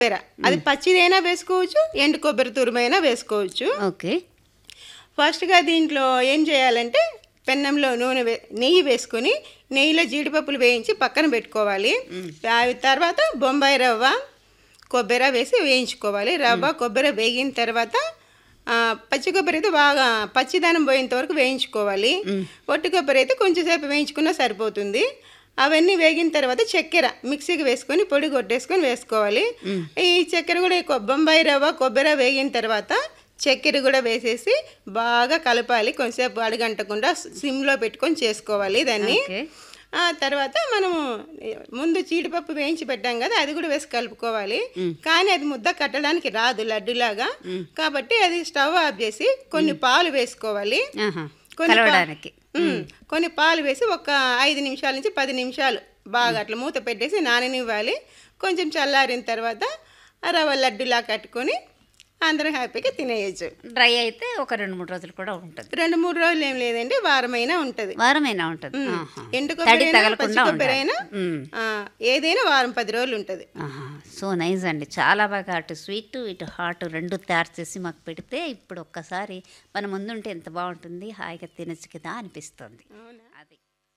కొబ్బరి అది పచ్చిదైనా వేసుకోవచ్చు ఎండు కొబ్బరి తురుమైనా వేసుకోవచ్చు ఓకే ఫస్ట్గా దీంట్లో ఏం చేయాలంటే పెన్నంలో నూనె వే నెయ్యి వేసుకొని నెయ్యిలో జీడిపప్పులు వేయించి పక్కన పెట్టుకోవాలి ఆ తర్వాత బొంబాయి రవ్వ కొబ్బరి వేసి వేయించుకోవాలి రవ్వ కొబ్బరి వేగిన తర్వాత ఆ, పచ్చి కొబ్బరి అయితే బాగా పచ్చిదనం పోయేంత వరకు వేయించుకోవాలి పొట్టి కొబ్బరి అయితే కొంచెంసేపు వేయించుకున్నా సరిపోతుంది అవన్నీ వేగిన తర్వాత చక్కెర మిక్సీకి వేసుకొని పొడి కొట్టేసుకొని వేసుకోవాలి ఈ చక్కెర కూడా ఈ కొ- బొంబాయి రవ్వ కొబ్బరి వేగిన తర్వాత చక్కెర కూడా వేసేసి బాగా కలపాలి కొంచెంసేపు అడుగంటకుండా సిమ్లో పెట్టుకొని చేసుకోవాలి దాన్ని ఓకే ఆ తర్వాత మనము ముందు జీడిపప్పు వేయించి పెట్టాం కదా అది కూడా వేసి కలుపుకోవాలి కానీ అది ముద్ద కట్టడానికి రాదు లడ్డులాగా కాబట్టి అది స్టవ్ ఆఫ్ చేసి కొన్ని పాలు వేసుకోవాలి ఆహా. కొన్ని పా- కలవడానికి ఉమ్, కొన్ని పాలు వేసి ఒక ఐదు నిమిషాల నుంచి పది నిమిషాలు బాగా అట్లా మూత పెట్టేసి నాననివ్వాలి కొంచెం చల్లారిన తర్వాత ఆ రవ్వ లడ్డులా కట్టుకొని అందరం హ్యాపీగా తినేయచ్చు డ్రై అయితే ఒక రెండు మూడు రోజులు కూడా ఉంటుంది రెండు మూడు రోజులు ఏం లేదండి వారమైనా ఉంటుంది వారమైనా ఉంటుంది ఆహా. ఎండు తడి కొబ్బరి అయినా, పచ్చి తగలకుండా కొబ్బరి అయినా ఉండాలి మ్మ్. ఆ, ఏదైనా వారం పది రోజులు ఉంటుంది ఆహా. సో నైస్ అండి చాలా బాగా అటు స్వీట్ ఇటు హాట్ రెండు తయారు చేసి మాకు పెడితే ఇప్పుడు ఒక్కసారి మన ముందుంటే ఎంత బాగుంటుంది హాయిగా తినచ్చు కదా అనిపిస్తుంది అది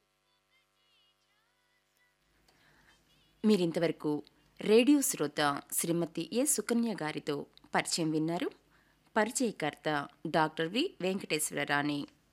మీరింతవరకు రేడియో శ్రోత శ్రీమతి ఏ సుకన్య గారితో పరిచయం విన్నారు పరిచయకర్త డాక్టర్ వి వెంకటేశ్వర రాణి